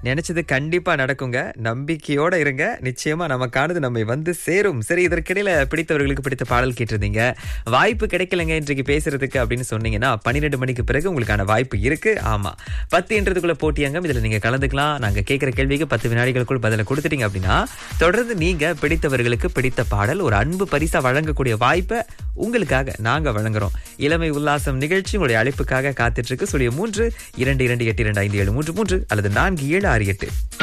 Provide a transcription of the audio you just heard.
நினைச்சது கண்டிப்பா நடக்குங்க நம்பிக்கையோட இருங்க நிச்சயமா நமக்கானது நம்மை வந்து சேரும் சரி இதற்கிடையில பிடித்தவர்களுக்கு பிடித்த பாடல் கேட்டிருந்தீங்க வாய்ப்பு கிடைக்கலங்க இன்றைக்கு பேசுறதுக்கு அப்படின்னு சொன்னீங்கன்னா பன்னிரெண்டு மணிக்கு பிறகு உங்களுக்கான வாய்ப்பு இருக்கு ஆமா பத்து என்றதுக்குள்ள போட்டியாங்க இதுல நீங்க கலந்துக்கலாம் நாங்க கேட்கிற கேள்விக்கு பத்து வினாடிகளுக்குள் பதில கொடுத்துட்டீங்க அப்படின்னா தொடர்ந்து நீங்க பிடித்தவர்களுக்கு பிடித்த பாடல் ஒரு அன்பு பரிசா வழங்கக்கூடிய வாய்ப்பை உங்களுக்காக நாங்க வழங்குறோம் இளமை உல்லாசம் நிகழ்ச்சி உங்களுடைய அழைப்புக்காக காத்துட்டு இருக்கு சொல்லிய மூன்று இரண்டு இரண்டு எட்டு இரண்டு ஐந்து ஏழு மூன்று மூன்று அல்லது நான்கு ஏழு ஆறு எட்டு